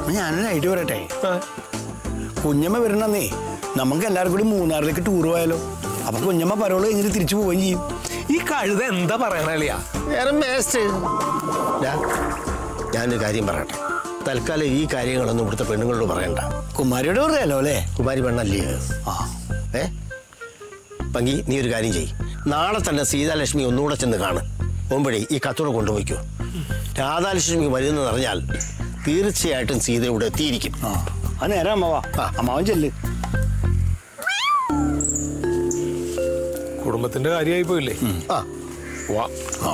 ഞാനൊരു ഐഡിയ പറയട്ടെ കുഞ്ഞമ്മ വരണന്നേ നമുക്ക് എല്ലാവർക്കും കൂടി മൂന്നാറിലേക്ക് ടൂർ പോയാലോ അപ്പൊ കുഞ്ഞമ്മ പരോള് കഴിഞ്ഞിട്ട് തിരിച്ചു പോവുകയും ചെയ്യും ഈ കഴുത എന്താ പറയണ അളിയാ വേറെ വേസ്റ്റ് ഞാനൊരു കാര്യം പറയട്ടെ തൽക്കാലം ഈ കാര്യങ്ങളൊന്നും ഇവിടുത്തെ പെണ്ണുങ്ങളോട് പറയണ്ട കുമാരിയോട് പറയാലോ അല്ലേ കുമാരി പെണ്ണല്ലേ ആ ഏ പങ്കി നീ ഒരു കാര്യം ചെയ്യ് നാളെ തന്നെ സീതാലക്ഷ്മി ഒന്നുകൂടെ ചെന്ന് കാണ് പോകുമ്പോഴേ ഈ കത്തോടെ കൊണ്ടുപോയിക്കോ രാധാലക്ഷ്മി വരുന്നെന്ന് അറിഞ്ഞാൽ തീർച്ചയായിട്ടും സീത ഇവിടെ എത്തിയിരിക്കും ആ അത് നേരെ അമ്മവാ ആ. അമ്മാവൻ ചെല്ല് കുടുംബത്തിന്റെ കാര്യമായി പോയില്ലേ ആ വാ ആ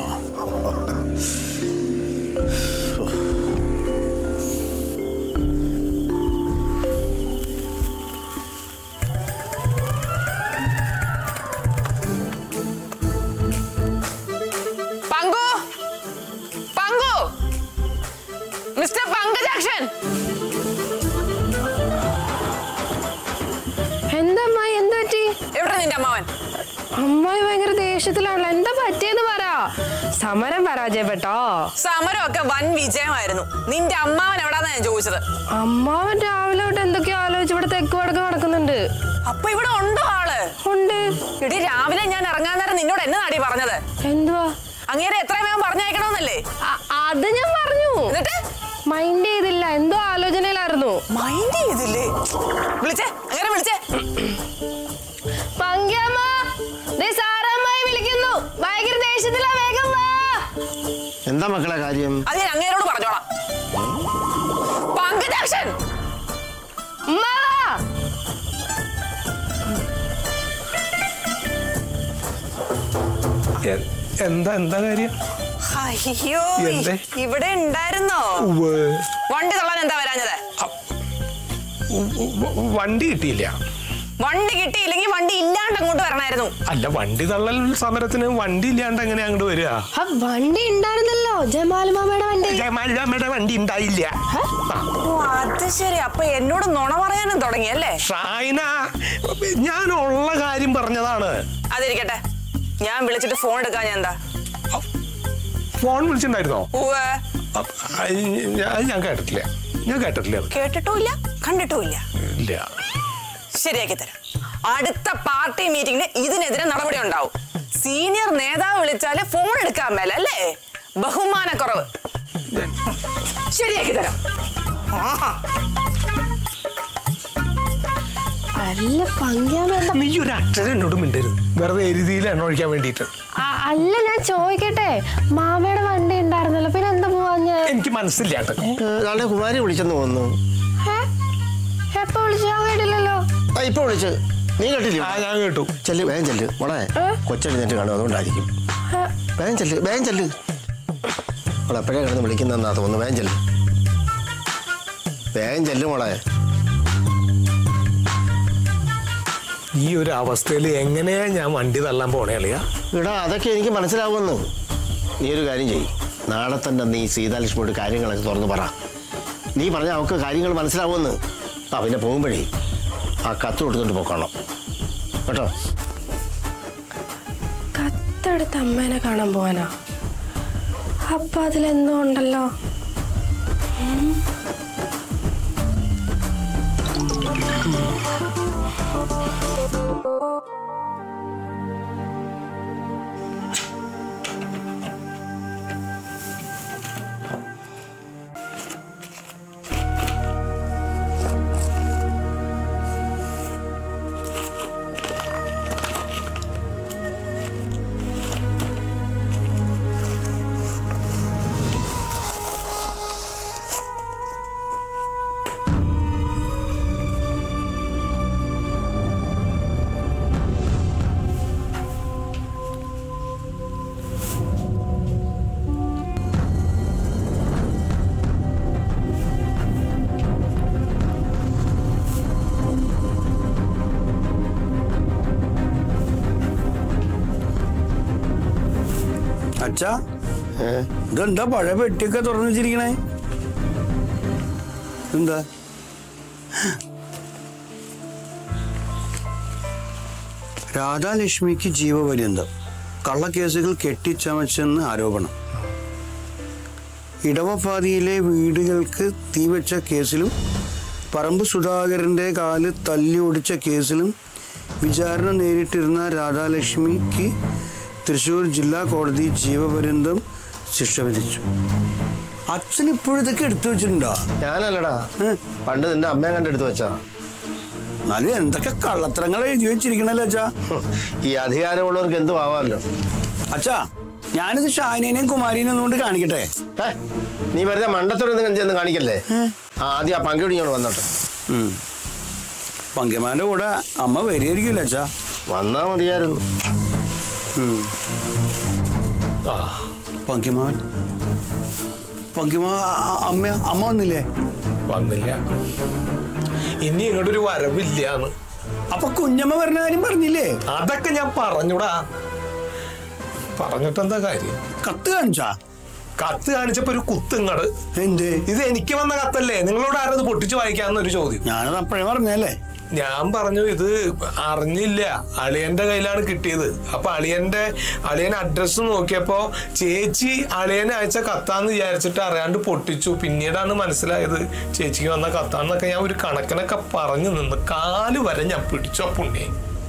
പങ്കു പങ്കു മിസ്റ്റർ പങ്കജാക്ഷൻ എന്താ അമ്മായി എന്താ പറ്റി എവിടെ നിന്റെ അമ്മാവൻ അമ്മായി ഭയങ്കര ദേഷ്യത്തിലാണല്ലോ എന്താ പറ്റിയെന്ന് പറ സമരം പരാജയപ്പെട്ടോ സമരമൊക്കെ വൻ വിജയമായിരുന്നു നിന്റെ അമ്മാവൻ എവിടാന്നാ ഞാൻ ചോദിച്ചത് അമ്മാവൻ രാവിലെ തൊട്ട് എന്തൊക്കെയോ ആലോചിച്ച് ഇവിടെ തെക്ക് വടക്ക് നടക്കുന്നുണ്ട് അപ്പൊ ഇവിടെ ഉണ്ടോ ആള് ഉണ്ട് ഇടി രാവിലെ ഞാൻ ഇറങ്ങാൻ നേരം നിന്നോട് എന്നെ നാടി പറഞ്ഞത് എന്തുവാ അങ്ങേരെ എത്രയും വേഗം പറഞ്ഞയക്കണമെന്നല്ലേ അ- അത് ഞാൻ പറഞ്ഞു എന്നിട്ട് മൈൻഡ് ചെയ്തില്ല എന്തോ ആലോചനയിലായിരുന്നു മൈൻഡ് ചെയ്തില്ലേ വിളിച്ചേ അങ്ങനെ വിളിച്ചേ പങ്ക്യമ്മ ദേ സാറമ്മായി വിളിക്കുന്നു ഭയങ്കര ദേഷ്യത്തിലാ വേഗം വാ എന്താ മക്കളെ കാര്യം അത് ഞാൻ അങ്ങേരോട് പറഞ്ഞോളാം പങ്കജാക്ഷൻ ഉമ്മ വാ. എ- എന്താ എന്താ കാര്യം അയ്യോ എന്തേ? ഇവിടെ ഉണ്ടായിരുന്നോ ഉവ്വ്. വണ്ടി തള്ളാൻ എന്താ വരാഞ്ഞത് ഉ- ഉ- വണ്ടി കിട്ടിയില്ല വണ്ടി കിട്ടിയില്ലെങ്കിൽ വണ്ടി ഇല്ലാണ്ട് അങ്ങോട്ട് വരണമായിരുന്നു അല്ല വണ്ടി തള്ളൽ സമരത്തിന് വണ്ടി ഇല്ലാണ്ട് എങ്ങനെ അങ്ങോട്ട് വരിക ആ വണ്ടി ഉണ്ടായിരുന്നല്ലോ ജമാൽ മാമയുടെ വണ്ടി ജയമാലിന്റെ വണ്ടി ഉണ്ടായില്ല ആ, ഓ അത് ശരി അപ്പൊ എന്നോട് നുണ പറയാനും തുടങ്ങി അല്ലേ ഷായിന ഞാൻ ഉള്ള കാര്യം പറഞ്ഞതാണ് അതിരിക്കട്ടെ ഞാൻ വിളിച്ചിട്ട് ഫോൺ എടുക്കാൻ ഞാൻ എന്താ ഫോൺ വിളിച്ചിട്ടുണ്ടായിരുന്നോ ഉവ്വ് അ- അത് ഞാൻ അത് ഞാൻ കേട്ടിട്ടില്ല ഞാൻ കേട്ടിട്ടില്ല അത് കേട്ടിട്ടുമില്ല കണ്ടിട്ടുമില്ല ഇല്ല ശരിയാക്കി തരാം അടുത്ത പാർട്ടി മീറ്റിംഗിന് ഇതിനെതിരെ നടപടി ഉണ്ടാവും സീനിയർ നേതാവ് വിളിച്ചാല് ഫോൺ എടുക്കാൻ മേല അല്ലേ ബഹുമാനക്കുറവ് ശരിയാക്കി തരാം ആഹാ. അല്ല പങ്ക്യാമ്മ എന്താ നീ ഒരു അക്ഷരം എന്നോട് മിണ്ടരുത് വെറുതെ എരുതിയിൽ എണ്ണ ഒഴിക്കാൻ വേണ്ടിയിട്ട് അ- അല്ല ഞാൻ ചോദിക്കട്ടെ മാമയുടെ വണ്ടി ഉണ്ടായിരുന്നല്ലോ പിന്നെ എന്താ പോവാഞ്ഞ് എനിക്ക് മനസ്സില്ലാണ്ട് നാളെ കുമാരി വിളിച്ചെന്ന് തോന്നുന്നു ഏ? എപ്പോ വിളിച്ചു ഞാൻ കേട്ടില്ലല്ലോ ആ ഇപ്പൊ വിളിച്ച് നീ കേട്ടില്ലേ ആ ഞാൻ കേട്ടു ചെല്ല് വേഗം ചെല്ല് മോളെ ഏ? കൊച്ചെഴുന്നേറ്റ് കാണും അതുകൊണ്ടായിരിക്കും ഏ, വേഗം ചെല്ല് വേഗം ചെല്ല് മോളെ എപ്പോഴേ കിടന്ന് വിളിക്കുന്നതെന്നാ തോന്നുന്നു വേഗം ചെല്ല് വേഗം ചെല്ല് മോളെ ഈ ഒരു അവസ്ഥയിൽ എങ്ങനെയാ ഞാൻ വണ്ടി തള്ളാൻ പോണേ അളിയാ എടാ അതൊക്കെ എനിക്ക് മനസ്സിലാവുമെന്ന് നീ ഒരു കാര്യം ചെയ്യ് നാളെ തന്നെ നീ സീതാലക്ഷ്മിയോട് കാര്യങ്ങളൊക്കെ തുറന്ന് പറ നീ പറഞ്ഞ അവൾക്ക് കാര്യങ്ങൾ മനസ്സിലാവുമെന്ന് ആ പിന്നെ പോകുമ്പോഴേ ആ കത്ത് കൊടുത്തിട്ട് പോക്കണം കേട്ടോ കത്തെടുത്ത് അമ്മേനെ കാണാൻ പോവാനാ അപ്പൊ അതിലെന്തോ ഉണ്ടല്ലോ അച്ഛാ ഏ? ഇതെന്താ പഴയ പെട്ടിയൊക്കെ തുറന്നു വെച്ചിരിക്കണേ എന്താ രാധാലക്ഷ്മിക്ക് ജീവപര്യന്തം കള്ളക്കേസുകൾ കെട്ടിച്ചമച്ചെന്ന് ആരോപണം ഇടവപ്പാതിയിലെ വീടുകൾക്ക് തീവച്ച കേസിലും പറമ്പ് സുധാകരൻ്റെ കാല് തല്ലി ഒടിച്ച കേസിലും വിചാരണ നേരിട്ടിരുന്ന രാധാലക്ഷ്മിക്ക് തൃശൂർ ജില്ലാ കോടതി ജീവപര്യന്തം ശിക്ഷ വിധിച്ചു അച്ഛൻ ഇപ്പോഴതൊക്കെ എടുത്തു വെച്ചിട്ടുണ്ടോ ഞാനല്ലടാ ഏ? പണ്ട് നിന്റെ അമ്മയെ കണ്ടെടുത്ത് വെച്ചാ എന്നാലും എന്തൊക്കെ കള്ളത്തരങ്ങൾ എഴുതി വെച്ചിരിക്കണല്ലോ അച്ഛാ ഈ അധികാരമുള്ളവർക്ക് എന്തും ആവാമല്ലോ അച്ഛാ ഞാനിത് ഷാനിനെയും കുമാരിനെയും ഒന്നുകൊണ്ട് കാണിക്കട്ടെ ഏ? നീ വെറുതെ മണ്ടത്തോടെ ചെന്ന് കാണിക്കല്ലേ ആ, ആദ്യം ആ പങ്കിടിഞ്ഞോട് വന്നോട്ടെ ഉം. പങ്കമാന്റെ കൂടെ അമ്മ വരികയായിരിക്കില്ല അച്ഛാ വന്നാ മതിയായിരുന്നു ഉം. ആ പങ്കിമാൻ പങ്കിമാ അമ്മ അമ്മ വന്നില്ലേ വന്നില്ല ഇനി ഇങ്ങോട്ടൊരു വരവില്ലാന്ന് അപ്പൊ കുഞ്ഞമ്മ പറഞ്ഞ കാര്യം പറഞ്ഞില്ലേ അതൊക്കെ ഞാൻ പറഞ്ഞുടാ പറഞ്ഞിട്ടെന്താ കാര്യം കത്ത് കാണിച്ചാ കത്ത് കാണിച്ചപ്പോ ഒരു കുത്തുങ്ങട് എന്ത് ഇത് എനിക്ക് വന്ന കത്തല്ലേ നിങ്ങളോട് ആരത് പൊട്ടിച്ച് വായിക്കാന്നൊരു ചോദ്യം ഞാനത് അപ്പഴേ പറഞ്ഞല്ലേ ഞാൻ പറഞ്ഞു ഇത് അറിഞ്ഞില്ല അളിയന്റെ കയ്യിലാണ് കിട്ടിയത് അപ്പൊ അളിയന്റെ അളിയൻ അഡ്രസ്സ് നോക്കിയപ്പോ ചേച്ചി അളിയനെ അയച്ച കത്താന്ന് വിചാരിച്ചിട്ട് അറിയാണ്ട് പൊട്ടിച്ചു പിന്നീടാണ് മനസ്സിലായത് ചേച്ചിക്ക് വന്ന കത്താന്നൊക്കെ ഞാൻ ഒരു കണക്കിനൊക്കെ പറഞ്ഞു നിന്ന് കാല് വരെ ഞാൻ പിടിച്ചോ പുണ്യെ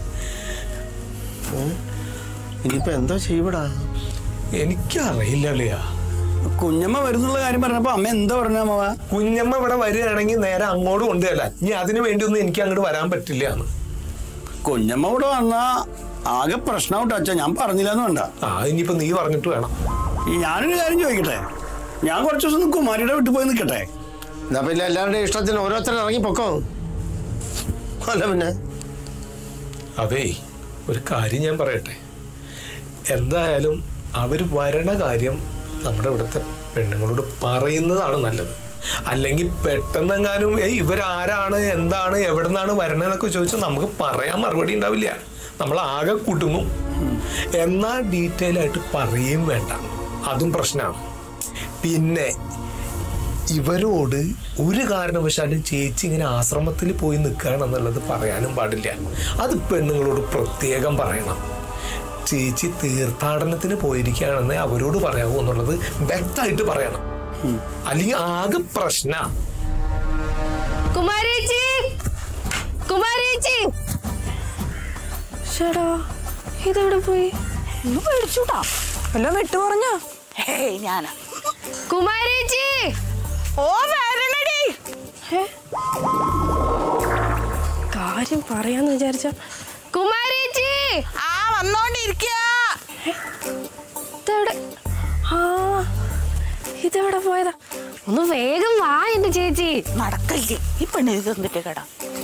ഇനിയിപ്പോ എന്തോ ചെയ്യപ്പെടാ എനിക്കറിയില്ല അളിയാ കുഞ്ഞമ്മ വരുന്നുള്ള കാര്യം പറഞ്ഞപ്പോ അമ്മ എന്താ പറഞ്ഞ അമ്മ കുഞ്ഞമ്മ ഇവിടെ വരികയാണെങ്കിൽ നേരെ അങ്ങോട്ട് കൊണ്ടുവല്ല ഇനി അതിനു വേണ്ടി ഒന്നും എനിക്ക് അങ്ങോട്ട് വരാൻ പറ്റില്ല എന്ന് കുഞ്ഞമ്മ ഇവിടെ വന്നാ ആകെ പ്രശ്നമായിട്ട് അച്ഛാ ഞാൻ പറഞ്ഞില്ലെന്ന് വേണ്ട ആ ഇനിയിപ്പോ നീ പറഞ്ഞിട്ട് വേണം ഈ ഞാനൊരു കാര്യം ചോദിക്കട്ടെ ഞാൻ കുറച്ച് ദിവസം കുമാരിയുടെ വീട്ടിൽ പോയി നിൽക്കട്ടെ എന്നാ പിന്നെ എല്ലാവരുടെയും ഇഷ്ടത്തിന് ഓരോരുത്തരും ഇറങ്ങി പൊക്കോ അല്ല പിന്നെ അതേ ഒരു കാര്യം ഞാൻ പറയട്ടെ എന്തായാലും അവർ വരണ കാര്യം നമ്മുടെ ഇവിടുത്തെ പെണ്ണുങ്ങളോട് പറയുന്നതാണ് നല്ലത് അല്ലെങ്കിൽ പെട്ടെന്നെങ്ങാനും ഏയ് ഇവരാരാണ് എന്താണ് എവിടെ നിന്നാണ് വരണതെന്നൊക്കെ ചോദിച്ചാൽ നമുക്ക് പറയാൻ മറുപടി ഉണ്ടാവില്ല നമ്മൾ ആകെ കുടുങ്ങും എന്നാൽ ഡീറ്റെയിൽ ആയിട്ട് പറയുകയും വേണ്ട അതും പ്രശ്നമാണ് പിന്നെ ഇവരോട് ഒരു കാരണവശാലും ചേച്ചി ഇങ്ങനെ ആശ്രമത്തിൽ പോയി നിൽക്കുകയാണെന്നുള്ളത് പറയാനും പാടില്ല അത് പെണ്ണുങ്ങളോട് പ്രത്യേകം പറയണം ചേച്ചി തീർത്ഥാടനത്തിന് പോയിരിക്കുകയാണെന്ന് അവരോട് പറയാവൂ എന്നുള്ളത് വ്യക്തമായിട്ട് പറയണം അല്ലെങ്കിൽ ആകെ പ്രശ്ന കുമാരേച്ചി കുമാരേച്ചി ചേടാ ഇതെവിടെ പോയി ഒന്ന് പേടിച്ചൂട്ടാ വല്ലതും വിട്ടു പറഞ്ഞോ ഹേയ് ഞാനാ കുമാരേച്ചി ഓ വരണടി ഏ? കാര്യം പറയാന്ന് വിചാരിച്ച കുമാരേച്ചി ആ വന്നോണ്ടിരിക്കുക ഇതെവിടെ ആ ഇതെവിടെ പോയതാ ഒന്ന് വേഗം വാ എന്റെ ചേച്ചി നടക്കല്ലേ ഈ പെണ്ണിന് തന്നിട്ട് കേടാ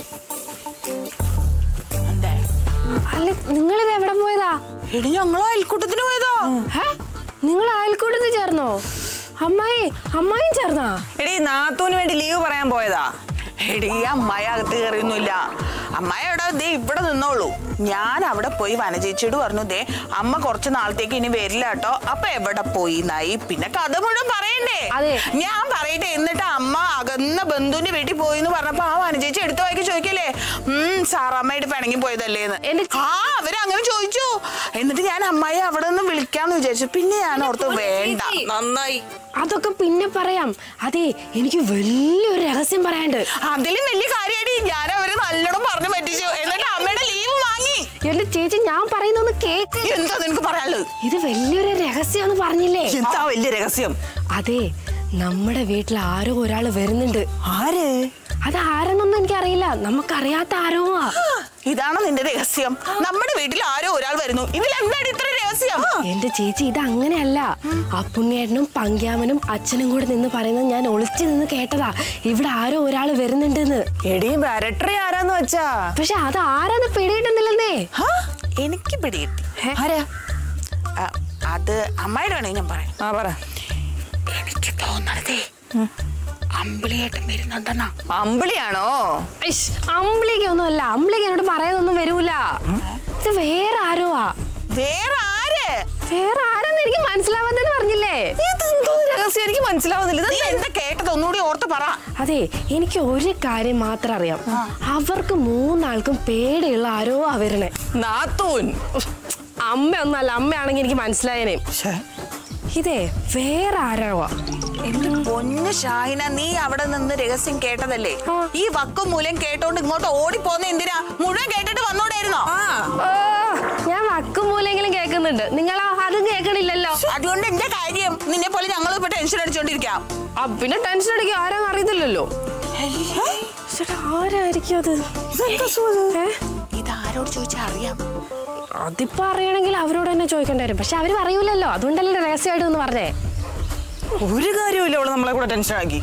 എന്തേ അല്ല നിങ്ങൾ ഇത് എവിടെ പോയതാ എടി ഞങ്ങളോ അയൽക്കൂട്ടത്തിന് പോയതോ ഏ? നിങ്ങൾ അയൽക്കൂട്ടത്തിൽ ചേർന്നോ അമ്മായി അമ്മായും ചേർന്നാ എടി നാത്തൂന് വേണ്ടി ലീവ് പറയാൻ പോയതാ എടി അമ്മായി അകത്ത് കയറിയൊന്നുമില്ല അമ്മായി അവിടെ ദേ ഇവിടെ നിന്നോളൂ ഞാൻ അവിടെ പോയി വനചേച്ചിയോട് പറഞ്ഞു ദേ അമ്മ കുറച്ച് നാളത്തേക്ക് ഇനി വരില്ല കേട്ടോ അപ്പൊ എവിടെ പോയി നായി പിന്നെ കഥ മുഴുവൻ പറയണ്ടേ അതെ. ഞാൻ പറയട്ടെ എന്നിട്ട് അമ്മ അകന്ന ബന്ധുവിന്റെ വീട്ടിൽ പോയി എന്ന് പറഞ്ഞപ്പോ ആ വനചേച്ചി എടുത്ത വായിക്ക് ചോദിക്കല്ലേ ഉം സാറമ്മയായിട്ട് പിണങ്ങി പോയതല്ലേന്ന് എന്റെ ചെ- ആ അവരങ്ങനെ ചോദിച്ചു എന്നിട്ട് ഞാൻ അമ്മായി അവിടെ നിന്ന് വിളിക്കാന്ന് വിചാരിച്ചു പിന്നെ ഞാൻ ഓർത്ത് വേണ്ട ചേച്ചി. നന്നായി അതൊക്കെ പിന്നെ പറയാം അതെ എനിക്ക് വലിയൊരു രഹസ്യം പറയാണ്ട് അതിലും വലിയ കാര്യമായിട്ട് ഞാൻ അവര് നല്ലോണം പറഞ്ഞു പറ്റിച്ചു എന്നിട്ട് അമ്മയുടെ ലീവ് വാങ്ങി എന്റെ ചേച്ചി ഞാൻ പറയുന്നൊന്ന് കേക്ക് എന്താ നിനക്ക് പറയാനുള്ളത് ഇത് വലിയൊരു രഹസ്യമാന്ന് പറഞ്ഞില്ലേ എന്താ വലിയ രഹസ്യം അതെ നമ്മുടെ വീട്ടിൽ ആരോ ഒരാള് വരുന്നുണ്ട് ആര് അത് ആരെന്നൊന്നും എനിക്കറിയില്ല നമുക്കറിയാത്ത ആരോ ആ. ഇതാണോ നിന്റെ രഹസ്യം നമ്മുടെ വീട്ടിൽ ആരോ ഒരാൾ വരുന്നു ഇതിൽ എന്താണ് ഇത്ര രഹസ്യം എന്റെ ചേച്ചി ഇത് അങ്ങനെയല്ല അപ്പുണ്ണിയേട്ടനും പങ്ക്യാമനും അച്ഛനും കൂടെ നിന്ന് പറയുന്നത് ഞാൻ ഒളിച്ചു നിന്ന് കേട്ടതാ ഇവിടെ ആരോ ഒരാള് വരുന്നുണ്ടെന്ന് എടി വരട്ടെ ആരാന്ന് വെച്ചാ പക്ഷെ അത് ആരാന്ന് പിടിയിട്ടുന്നില്ലെന്നേ ഹാ, എനിക്ക് പിടികിട്ടി ആരാ ആ, അത് അമ്മായിടെ വേണമെങ്കിൽ ഞാൻ പറയാം ആ പറ എനിക്ക് തോന്നണതേ അമ്പിളിയേട്ടൻ വരുന്നുണ്ടെന്നാ അമ്പിളിയാണോ ഇഷ്, അമ്പിളിക്കൊന്നും അല്ല അമ്പിളിക്ക് എന്നോട് പറയാനൊന്നും വരൂല ഇത് വേറെ ആരോ ആ വേറെ ആര് വേറെ ആരാന്ന് എനിക്ക് മനസ്സിലാവാതെന്ന് പറഞ്ഞില്ലേ ഇതെന്തോ രഹസ്യം എനിക്ക് മനസ്സിലാവുന്നില്ല നീ എന്താ കേട്ടത് ഒന്നുകൂടി ഓർത്ത് പറ അതെ എനിക്ക് ഒരു കാര്യം മാത്രം അറിയാം അവർക്ക് മൂന്നാൾക്കും പേടിയുള്ള ആരോ ആ വരണേ നാത്തൂൻ ഉഫ്, അമ്മയൊന്നല്ല അമ്മയാണെങ്കിൽ എനിക്ക് മനസ്സിലായനെ ഇതേ വേറെ ആരോ ആ. എന്റെ പൊന്ന് ഷാഹിന നീ അവിടെ നിന്ന് രഹസ്യം കേട്ടതല്ലേ ആ. ഈ വക്കും മൂലം കേട്ടോണ്ട് ഇങ്ങോട്ട് ഓടിപ്പോന്ന എന്തിനാ മുഴുവൻ കേട്ടിട്ട് വന്നോടായിരുന്നോ ഓ, ഞാൻ വക്കും മൂലെങ്കിലും കേൾക്കുന്നുണ്ട് നിങ്ങളോ അതും കേൾക്കണില്ലല്ലോ അതുകൊണ്ട് എന്റെ കാര്യം നിന്നെ പോലെ ഞങ്ങൾ ഇപ്പൊ ടെൻഷൻ അടിച്ചോണ്ടിരിക്കാം ആ, പിന്നെ ടെൻഷൻ അടിക്കുക ആരാന്ന് അറിയത്തില്ലല്ലോ ചേട്ടാ ആരായിരിക്കും അത് ഏ? ഇതാരോട് ചോദിച്ചാ അറിയാം അതിപ്പോ അറിയണമെങ്കിൽ അവരോട് തന്നെ ചോദിക്കേണ്ടി വരും പക്ഷെ അവര് പറയൂലല്ലോ അതുകൊണ്ടല്ലേ രഹസ്യമായിട്ട് ഒന്ന് പറഞ്ഞേ ഒരു കാര്യമില്ല അവള് നമ്മളെ കൂടെ ടെൻഷൻ ആക്കി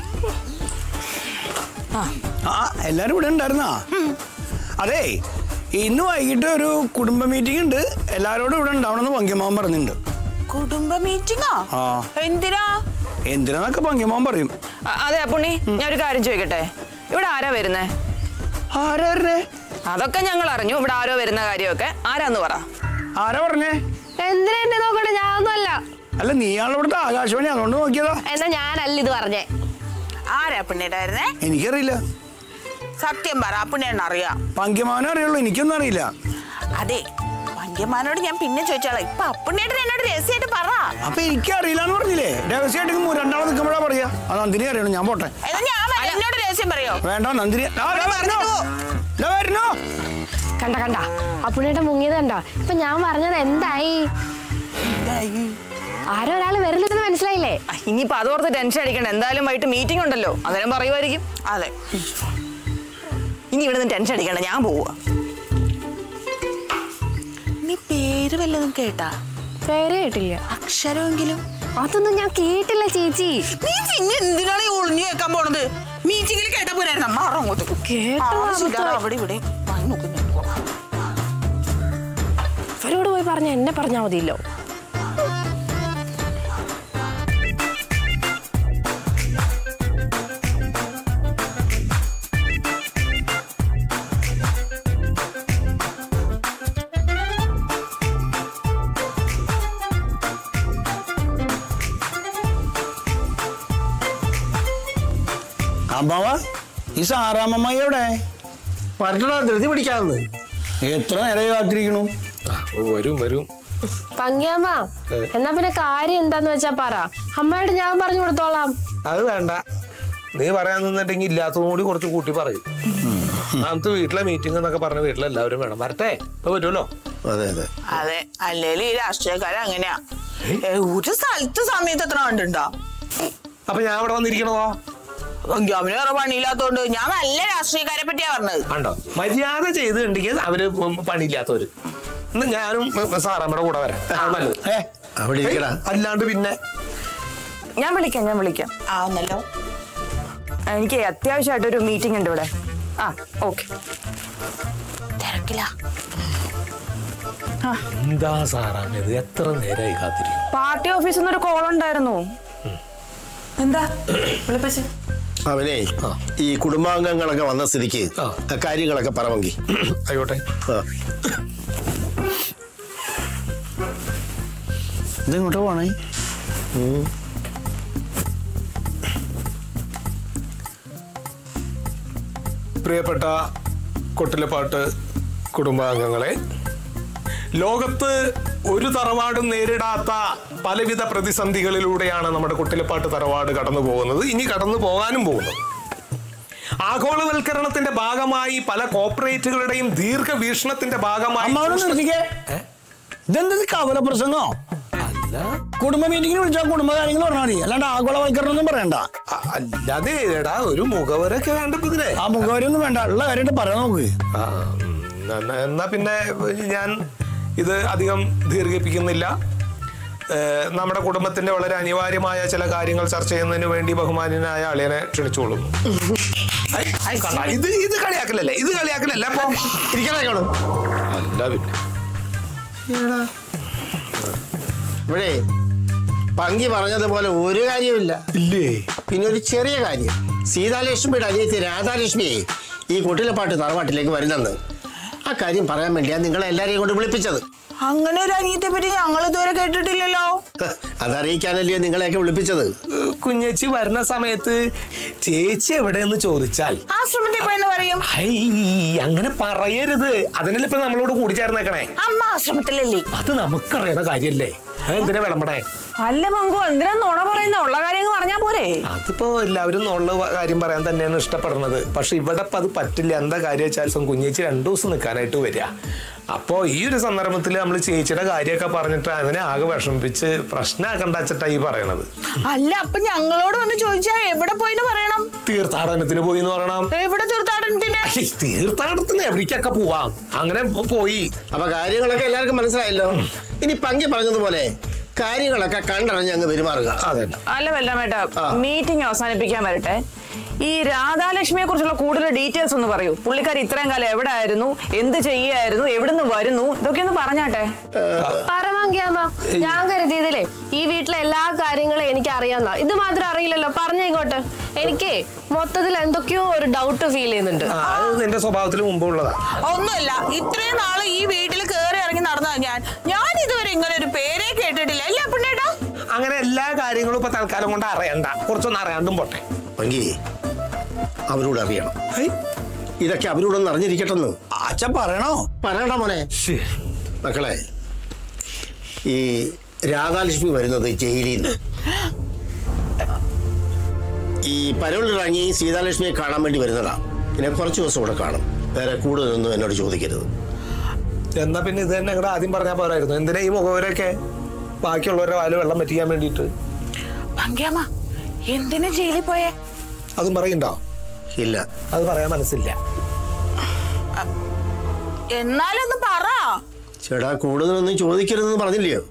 ആ എല്ലാരും ഇവിടെ ഉണ്ടായിരുന്നാ അതെ ഇന്ന് വൈകിട്ട് ഒരു കുടുംബ മീറ്റിംഗ് ഉണ്ട് എല്ലാരോടും ഇവിടെ ഉണ്ടാവണമെന്ന് പങ്കിയമ്മാവൻ പറഞ്ഞിട്ടുണ്ട് കുടുംബ മീറ്റിംഗോ ആ. എന്തിനാ എന്തിനാന്നൊക്കെ പങ്കിയമ്മാവൻ പറയും അ- അതെ പുണ്ണി ഞാൻ ഒരു കാര്യം ചോദിക്കട്ടെ ഇവിടെ ആരാ വരുന്നേ ആരാ പറഞ്ഞേ അതൊക്കെ ഞങ്ങൾ അറിഞ്ഞു ഇവിടെ ആരോ വരുന്ന കാര്യമൊക്കെ ആരാന്ന് പറ ആരാ പറഞ്ഞേ എന്തിനാ എന്നെ നോക്കട്ടെ ഞാനൊന്നും അല്ല അല്ല നീയാണല്ലോ ഇവിടുത്തെ ആകാശവാണി അതുകൊണ്ട് നോക്കിയതാ എന്നാ ഞാനല്ല ഇത് പറഞ്ഞേ ആരാ പുണ്യേട്ടായിരുന്നേ എനിക്കറിയില്ല സത്യം പറ പുണ്യേണ്ണ അറിയാം പങ്കിയമ്മാവനെ അറിയുള്ളൂ എനിക്കൊന്നും അറിയില്ല അതെ വന്യമാനോട് ഞാൻ പിന്നെ ചോദിച്ചോളാം ഇപ്പൊ അപ്പുണ്ണേട്ടൻ എന്നോട് രഹസ്യമായിട്ട് പറ അപ്പൊ എനിക്കറിയില്ല എന്ന് പറഞ്ഞില്ലേ രഹസ്യമായിട്ട് മൂ- രണ്ടാമത് നിൽക്കുമ്പോഴാ പറയാ ആ നന്ദിനി അറിയണം ഞാൻ പോട്ടെ എന്നാ ഞാൻ വരാം. എന്നോട് രഹസ്യം പറയോ വേണ്ട നന്ദിനി ആ, ദാ വരണു. ദാ വരണു. കണ്ട കണ്ട അപ്പുണ്ണിയുടെ മുങ്ങിയത് കണ്ട ഇപ്പൊ ഞാൻ പറഞ്ഞത് എന്തായി ആരോ ഒരാൾ വരുന്നില്ലെന്ന് മനസ്സിലായില്ലേ ആ, ഇനിയിപ്പോ അതോർത്ത് ടെൻഷൻ അടിക്കണ്ട എന്തായാലും വൈകിട്ട് മീറ്റിംഗ് ഉണ്ടല്ലോ അന്നേരം പറയുമായിരിക്കും അതെ ഇനി ഇവിടെ നിന്ന് ടെൻഷൻ അടിക്കണ്ട ഞാൻ പോവുക നീ പേര് വല്ലതും കേട്ടാ പേര് കേട്ടില്ല അക്ഷരമെങ്കിലും അതൊന്നും ഞാൻ കേട്ടില്ല ചേച്ചി നീ പിന്നെ എന്തിനാണ് ഈ ഒളിഞ്ഞു കേൾക്കാൻ പോണത് മീറ്റിംഗിൽ കേട്ടാ പോരായിരുന്നു മാറും അങ്ങോട്ട് കേട്ടോ ആവശ്യമില്ലാതെ അബദ്ധം. അവിടെ ഇവിടെ വാങ്ങി നോക്കുന്നു അവരോട് പോയി പറഞ്ഞ എന്നെ പറഞ്ഞാ മതിയല്ലോ അമ്മാവ ഈ സാറാമ്മ എവിടെ വരട്ടടാ ധൃതി പിടിക്കാമെന്ന് എത്ര നേരം കാത്തിരിക്കണു ആ, വരും വരും പങ്കിയമ്മ എന്നാ പിന്നെ കാര്യം എന്താന്ന് വെച്ചാ പറ അമ്മയോട് ഞാൻ പറഞ്ഞു കൊടുത്തോളാം അത് വേണ്ട നീ പറയാൻ നിന്നിട്ടെങ്കിൽ ഇല്ലാത്തതും കൂടി കുറച്ച് കൂട്ടി പറയും നമുക്ക് വീട്ടിലെ മീറ്റിംഗ് എന്നൊക്കെ പറഞ്ഞ വീട്ടിലെല്ലാവരും വേണം വരട്ടെ ഇപ്പൊ വരുമല്ലോ അതെ അതെ അതെ അല്ലെങ്കിൽ ഈ രാഷ്ട്രീയക്കാരൻ അങ്ങനെയാ ഏ, ഒരു സ്ഥലത്ത് സമയത്ത് എത്ര കണ്ടുണ്ടോ അപ്പൊ ഞാൻ അവിടെ വന്നിരിക്കണതോ അവന് വേറെ പണിയില്ലാത്തോണ്ട് ഞാൻ നല്ല രാഷ്ട്രീയക്കാരെ പറ്റിയാ പറഞ്ഞത് കണ്ടോ മര്യാദ ചെയ്തിട്ടുണ്ടെങ്കിൽ അവര് പണിയില്ലാത്തവര് ഇന്ന് ഞാനും സാറാമ്മയുടെ കൂടെ വരാം അത് നല്ലത് ഏ അവിടെ ഇരിക്കടാ അല്ലാണ്ട് പിന്നെ ഞാൻ വിളിക്കാം ഞാൻ വിളിക്കാം ആവുന്നല്ലോ എനിക്ക് അത്യാവശ്യമായിട്ടൊരു മീറ്റിംഗ് ഉണ്ട് ഇവിടെ ആ ഓക്കെ തിരക്കില്ല എന്താ സാറാമ്മ ഇത് എത്ര നേരമായി കാത്തിരിക്കും പാർട്ടി ഓഫീസിൽ നിന്ന് ഒരു കോൾ ഉണ്ടായിരുന്നു എന്താ വിളിപ്പിച്ച് അവനെ ഈ കുടുംബാംഗങ്ങളൊക്കെ വന്ന സ്ഥിതിക്ക് ആ. ആ കാര്യങ്ങളൊക്കെ പറവങ്കി ആയിക്കോട്ടെ ഇതെങ്ങോട്ടാ പോണേ പ്രിയപ്പെട്ട കൊട്ടിലപ്പാട്ട് കുടുംബാംഗങ്ങളെ ലോകത്ത് ഒരു തറവാടും നേരിടാത്ത പലവിധ പ്രതിസന്ധികളിലൂടെയാണ് നമ്മുടെ കുട്ടിലപ്പാട്ട് തറവാട് കടന്നു പോകുന്നത് ഇനി കടന്നു പോകാനും പോകുന്നു ആഗോളവൽക്കരണത്തിന്റെ ഭാഗമായി പല കോർപ്പറേറ്റുകളുടെയും ദീർഘവീക്ഷണത്തിന്റെ ഭാഗമായി അമ്മാവനെ നിർത്തിക്കേ ഇതെന്ത് കവല പ്രസംഗോ അല്ല കുടുംബ മീറ്റിംഗിന് വിളിച്ചാൽ കുടുംബ കാര്യങ്ങൾ പറഞ്ഞാൽ മതി അല്ലാണ്ട് ആഗോളവൽക്കരണം ഒന്നും പറയണ്ട അ- അല്ലാതെ എടാ ഒരു മുഖവരൊക്കെ വേണ്ടപ്പോ ഇതിനെ ആ മുഖവരൊന്നും വേണ്ട ഉള്ള കാര്യമായിട്ട് പറയാൻ നോക്ക് ആ, ഉം, എന്നാ എന്നാ പിന്നെ ഞാൻ ഇത് അധികം ദീർഘിപ്പിക്കുന്നില്ല ഏഹ്, നമ്മുടെ കുടുംബത്തിന്റെ വളരെ അനിവാര്യമായ ചില കാര്യങ്ങൾ ചർച്ച ചെയ്യുന്നതിന് വേണ്ടി ബഹുമാന്യനായ അളിയനെ ക്ഷണിച്ചോളുന്നു ഐ, ഐ, കണ്ടാ, ഇത് ഇത് കളിയാക്കലല്ലേ ഇത് കളിയാക്കലല്ല അപ്പൊ ഇരിക്കണേക്കോളും അല്ല പിന്നെ ഇവിടെ പങ്കി പറഞ്ഞതുപോലെ ഒരു കാര്യമില്ല ഇല്ലേ പിന്നെ ഒരു ചെറിയ കാര്യം സീതാലക്ഷ്മിയുടെ അനിയത്തി രാധാലക്ഷ്മിയെ ഈ കുട്ടിലപ്പാട്ട് തറവാട്ടിലേക്ക് വരുന്നെന്ന് ആ കാര്യം പറയാൻ വേണ്ടിയാണ് നിങ്ങളെ എല്ലാരെയും കൊണ്ട് വിളിപ്പിച്ചത് അങ്ങനെ ഒരു അനിയത്തെ പറ്റി ഞങ്ങൾ ഇതുവരെ കേട്ടിട്ടില്ലല്ലോ അതറിയിക്കാനല്ലയോ നിങ്ങളെയൊക്കെ വിളിപ്പിച്ചത് ഏഹ്, കുഞ്ഞച്ചി വരുന്ന സമയത്ത് ചേച്ചി എവിടെയെന്ന് ചോദിച്ചാൽ ആശ്രമത്തിൽ പോയെന്ന് പറയും ഹൈ അങ്ങനെ പറയരുത് അതിനല്ലേ ഇപ്പൊ നമ്മളോട് കൂടി ചേർന്നേക്കണേ അമ്മ ആശ്രമത്തിലല്ലേ അത് നമുക്കറിയണ കാര്യല്ലേ അത് എന്തിനാ വിളമ്പണേ അല്ല പങ്കു എന്തിനാ നുണ പറയുന്ന ഉള്ള കാര്യങ്ങൾ പറഞ്ഞാ പോരെ അതിപ്പോ എല്ലാവരും ഉള്ള കാര്യം പറയാൻ തന്നെയാണ് ഇഷ്ടപ്പെടുന്നത് പക്ഷെ ഇവിടെ ഇപ്പൊ അത് പറ്റില്ല എന്താ കാര്യം വെച്ചാൽ കുഞ്ഞേച്ചി രണ്ടു ദിവസം നിൽക്കാനായിട്ട് വരിക അപ്പോ ഈ ഒരു സന്ദർഭത്തിൽ നമ്മൾ ചേച്ചിയുടെ കാര്യമൊക്കെ പറഞ്ഞിട്ട് അതിനെ ആകെ വിഷമിപ്പിച്ച് പ്രശ്നമാക്കണ്ട വെച്ചിട്ടാ ഈ പറയണത് അല്ല അപ്പൊ ഞങ്ങളോട് വന്ന് ചോദിച്ചാ എവിടെ പോയിന്ന് പറയണം തീർത്ഥാടനത്തിന് പോയി എന്ന് പറയണം എവിടെ തീർത്ഥാടനത്തിന് അയ്യ, തീർത്ഥാടനത്തിന് എവിടേക്കൊക്കെ പോവാം അങ്ങനെ പോ- പോയി അപ്പൊ കാര്യങ്ങളൊക്കെ എല്ലാവർക്കും മനസ്സിലായല്ലോ ഇനി പങ്കി പറഞ്ഞതുപോലെ കാര്യങ്ങളൊക്കെ കണ്ടറിഞ്ഞ് അങ്ങ് പെരുമാറുക അതെ അല്ല വല്ലമേട്ട മീറ്റിംഗ് അവസാനിപ്പിക്കാൻ വരട്ടെ ഈ രാധാലക്ഷ്മിയെ കുറിച്ചുള്ള കൂടുതൽ ഡീറ്റെയിൽസ് ഒന്ന് പറയൂ പുള്ളിക്കാരി ഇത്രയും കാലം എവിടെ ആയിരുന്നു എന്ത് ചെയ്യായിരുന്നു എവിടുന്ന് വരുന്നു ഇതൊക്കെ ഒന്ന് പറഞ്ഞാട്ടെ പറവാങ്കിയാമ്മ ഞാൻ കരുതിയതില്ലേ ഈ വീട്ടിലെ എല്ലാ കാര്യങ്ങളും എനിക്ക് അറിയാവുന്ന ഇത് മാത്രം അറിയില്ലല്ലോ പറഞ്ഞ ഇങ്ങോട്ട് എനിക്ക് മൊത്തത്തിൽ എന്തൊക്കെയോ ഒരു ഡൗട്ട് ഫീൽ ചെയ്യുന്നുണ്ട് ആ അത് നിന്റെ സ്വഭാവത്തിൽ മുമ്പുള്ളതാ ഒന്നുമില്ല ഇത്രയും നാള് ഈ വീട്ടിൽ കയറി ഇറങ്ങി നടന്ന ഞാൻ ഞാൻ ഇതുവരെ ഇങ്ങനെ ഒരു പേരേ കേട്ടിട്ടില്ല അല്ലേ പിന്നേട്ടാ അങ്ങനെ എല്ലാ കാര്യങ്ങളും ഇപ്പൊ തൽക്കാലം കൊണ്ട് അറിയണ്ട കുറച്ചൊന്നും അറിയാണ്ടും പോട്ടെ പങ്കി അവരോട് അറിയണം ഇതൊക്കെ അവരോടൊന്ന് അറിഞ്ഞിരിക്കട്ടെന്ന് അച്ഛൻ പറയണോ പറയണ്ട മോനെ ശ്ശേ. മക്കളെ ഈ രാധാലക്ഷ്മി വരുന്നത് ജയിലിൽ നിന്ന് ഈ പരോളിറങ്ങി സീതാലക്ഷ്മിയെ കാണാൻ വേണ്ടി വരുന്നതാ പിന്നെ കുറച്ച് ദിവസം കൂടെ കാണും വേറെ കൂടുതലൊന്നും എന്നോട് ചോദിക്കരുത് എന്നാ പിന്നെ ഇത് തന്നെ ഇവിടെ ആദ്യം പറഞ്ഞാൽ പോരായിരുന്നു എന്തിനാ ഈ മുഖവരൊക്കെ ബാക്കിയുള്ളവരുടെ വാല് വെള്ളം പറ്റിക്കാൻ വേണ്ടിയിട്ട് പങ്കിയമ്മ എന്തിനാ ജയിലിൽ പോയേ അതും പറയണ്ടോ ഇല്ല അത് പറയാൻ മനസ്സില്ല എന്നാലൊന്ന് പറ ചേട്ടാ കൂടുതലൊന്നും ചോദിക്കരുതെന്ന് പറഞ്ഞില്ലയോ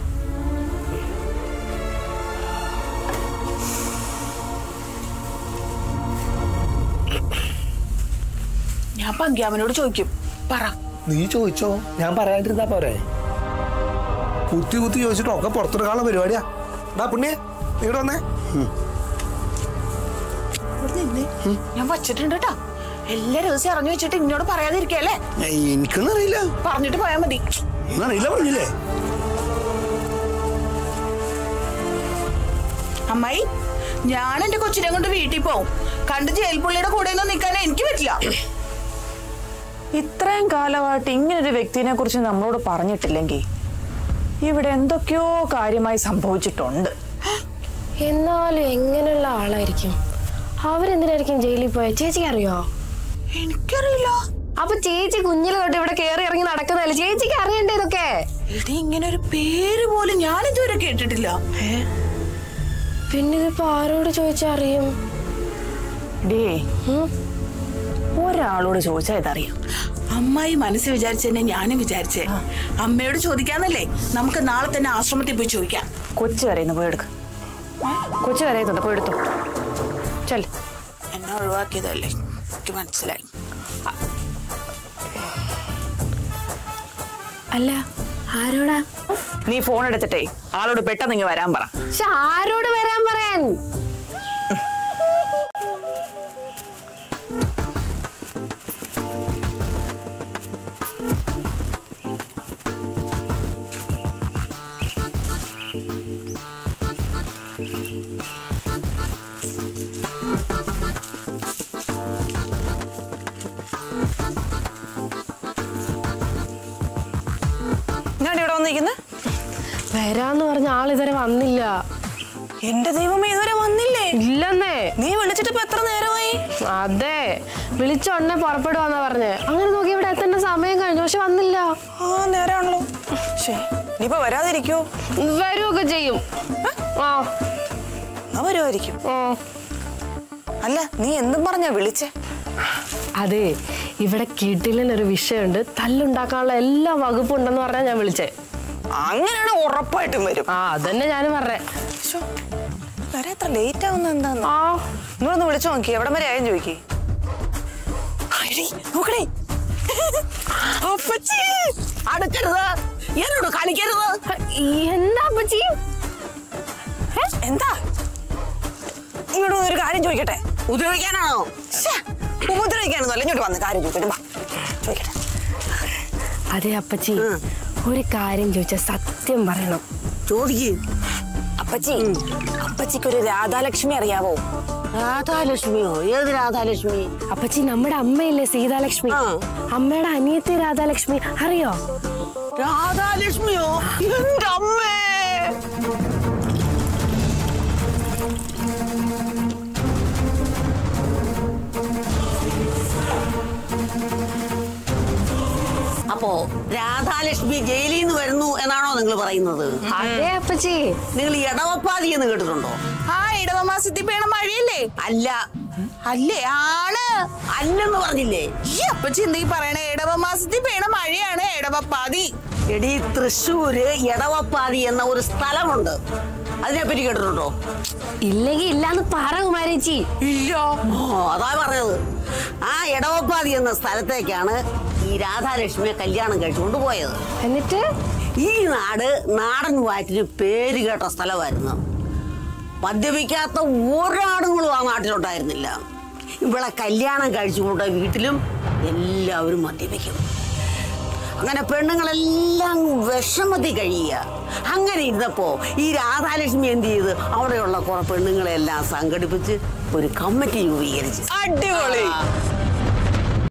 ഞാൻ പങ്കിയാമനോട് ചോദിക്കും പറ നീ ചോദിച്ചോ ഞാൻ പറയാണ്ടിരുന്നാ പോരെ കുത്തി കുത്തി ചോദിച്ചിട്ട് ഒക്കെ പുറത്തെടുക്കാനുള്ള പരിപാടിയാ ഡാ പുണ്യ നീ ഇവിടെ വന്നേ ഇവിടെ നിന്നേ. ഞാൻ വച്ചിട്ടുണ്ട് കേട്ടോ എല്ലാ രഹസ്യം അറിഞ്ഞു വെച്ചിട്ട് ഇന്നോട് പറയാതിരിക്കല്ലേ ഏയ്, എനിക്കൊന്നും അറിയില്ല പറഞ്ഞിട്ട് പോയാ മതി ഒന്നും അറിയില്ല പറഞ്ഞില്ലേ അമ്മായി ഞാൻ എന്റെ കൊച്ചിനെ കൊണ്ട് വീട്ടിൽ പോവും കണ്ട് ജയിൽ പുള്ളിയുടെ കൂടെ ഒന്നും നിൽക്കാൻ എനിക്ക് പറ്റില്ല ഇത്രയും കാലമായിട്ട് ഇങ്ങനൊരു വ്യക്തിനെ കുറിച്ച് നമ്മളോട് പറഞ്ഞിട്ടില്ലെങ്കിൽ ഇവിടെ എന്തൊക്കെയോ കാര്യമായി സംഭവിച്ചിട്ടുണ്ട് എന്നാലും എങ്ങനെയുള്ള ആളായിരിക്കും അവരെന്തിനായിരിക്കും ജയിലിൽ പോയത് ചേച്ചിക്ക് അറിയോ എനിക്കറിയില്ല അപ്പൊ ചേച്ചി കുഞ്ഞിലെ തൊട്ട് ഇവിടെ കയറി ഇറങ്ങി നടക്കുന്നതല്ലേ ചേച്ചിക്ക് അറിയണ്ടേ ഇതൊക്കെ ഇത് ഇങ്ങനെ ഒരു പേര് പോലും ഞാൻ ഇതുവരെ കേട്ടിട്ടില്ല പിന്നെ ഇതിപ്പോ ആരോട് ചോദിച്ചാ അറിയും ഡേ ഉം? ഒരാളോട് ചോദിച്ചാൽ ഇതറിയാം അമ്മായി മനസ്സ് വിചാരിച്ചെന്നെ ഞാനും വിചാരിച്ചേ അമ്മയോട് ചോദിക്കാന്നല്ലേ നമുക്ക് നാളെ തന്നെ ആശ്രമത്തിൽ പോയി ചോദിക്കാം കൊച്ചു കരയുന്നു പോയി എടുക്ക കൊച്ചു കരയുന്നുണ്ട് പോയി എടുത്തു ചെൽ എന്നെ ഒഴിവാക്കിയതല്ലേ എനിക്ക് മനസ്സിലായി അല്ല ആരോടാ നീ ഫോൺ എടുത്തിട്ടേ ആളോട് പെട്ടെന്ന് ഇങ്ങ് വരാൻ പറ പക്ഷെ ആരോട് വരാൻ പറയാൻ ഞാൻ ഇവിടെ വന്നിരിക്കുന്നത് വരാന്ന് പറഞ്ഞ ആളിതുവരെ വന്നില്ല എന്റെ ദൈവമേ ഇതുവരെ വന്നില്ലേ ഇല്ലെന്നേ നീ വിളിച്ചിട്ട് ഇപ്പൊ എത്ര നേരമായി അതെ വിളിച്ച ഉടനെ പുറപ്പെടുവാന്നാ പറഞ്ഞ് അങ്ങനെ നോക്കി ഇവിടെ എത്തേണ്ട സമയം കഴിഞ്ഞു പക്ഷെ വന്നില്ല ആ നേരാണല്ലോ ശേ നീ ഇപ്പൊ വരാതിരിക്കോ വരുമൊക്കെ ചെയ്യും ആ എന്നാ വരുമായിരിക്കും ഉം. അല്ല നീ എന്തും പറഞ്ഞാ വിളിച്ചേ അതെ ഇവിടെ കിടിലനൊരു വിഷയമുണ്ട് തല്ലുണ്ടാക്കാനുള്ള എല്ലാ വകുപ്പും ഉണ്ടെന്ന് പറഞ്ഞാൽ ഞാൻ വിളിച്ചേ അങ്ങനെയാണ് ഉറപ്പായിട്ടും വരും ആ അതന്നെ ഞാൻ പറഞ്ഞേ ശ്ശോ, വരെ എത്ര ലേറ്റ് ആവുന്ന എന്താന്ന് ആ നിങ്ങളൊന്ന് വിളിച്ചു നോക്കി എവിടെ വരെ ആയും ചോദിക്കേ നോക്കണേ അപ്പച്ചി അടുക്കരുത് എന്നോട് കളിക്കരുത് എന്താ അപ്പച്ചി എന്താ ഇങ്ങോട്ട് വന്ന് ഒരു കാര്യം ചോദിക്കട്ടെ ഉപയോഗിക്കാനാണോ ശ്ശേ, ഉപദ്രവിക്കാനൊന്നുമല്ല ഇങ്ങോട്ട് വന്ന് കാര്യം ചോദിക്കട്ടെ വാ. ചോദിക്കട്ടെ അതെ അപ്പച്ചി ഒരു കാര്യം ചോദിച്ചാൽ സത്യം പറയണം ചോദിക്കും അപ്പച്ചി അപ്പച്ചിക്ക് ഒരു രാധാലക്ഷ്മി അറിയാവോ രാധാലക്ഷ്മിയോ ഏത് രാധാലക്ഷ്മി അപ്പച്ചി നമ്മുടെ അമ്മയില്ലേ സീതാലക്ഷ്മി ആ. അമ്മയുടെ അനിയത്തി രാധാലക്ഷ്മി അറിയോ രാധാലക്ഷ്മിയോ എന്റെ അമ്മേ അപ്പോ രാധാലക്ഷ്മി ജയിലിൽ നിന്ന് വരുന്നു എന്നാണോ നിങ്ങൾ പറയുന്നത് അതെ അപ്പച്ചി നിങ്ങൾ ഇടവപ്പാതി എന്ന് കേട്ടിട്ടുണ്ടോ ആ ഇടവ മാസത്തിൽ പേണ മഴയല്ലേ അല്ല അല്ലേ ആണ് അല്ലെന്ന് പറഞ്ഞില്ലേ ഈ അപ്പച്ചി എന്താ ഈ പറയണേ ഇടവ മാസത്തിൽ പേണ മഴയാണ് ഇടവപ്പാതി എടി തൃശ്ശൂര് എടവപ്പാതി എന്ന ഒരു സ്ഥലമുണ്ട് അതിനെപ്പറ്റി കേട്ടിട്ടുണ്ടോ ഇല്ലെങ്കി ഇല്ലാന്ന് പറ കുമാരേച്ചി ഇല്ല ഓ അതാ പറഞ്ഞത് ആ എടവപ്പാതി എന്ന സ്ഥലത്തേക്കാണ് ഈ രാധാലക്ഷ്മിയെ കല്യാണം കഴിച്ചുകൊണ്ട് പോയത് എന്നിട്ട് ഈ നാട് നാടൻ വാറ്റിന് പേര് കേട്ട സ്ഥലമായിരുന്നു മദ്യപിക്കാത്ത ഒരാണുങ്ങളും ആ നാട്ടിലുണ്ടായിരുന്നില്ല ഇവിടെ കല്യാണം കഴിച്ചുകൊണ്ട് വീട്ടിലും എല്ലാവരും മദ്യപിക്കും അങ്ങനെ പെണ്ണുങ്ങളെല്ലാം വിഷമത്തിൽ കഴിയുക അങ്ങനെ ഇരുന്നപ്പോ ഈ രാധാലക്ഷ്മി എന്ത് ചെയ്ത് അവിടെയുള്ള കുറെ പെണ്ണുങ്ങളെല്ലാം സംഘടിപ്പിച്ച് ഒരു കമ്മിറ്റി രൂപീകരിച്ചു അടിപൊളി ആ.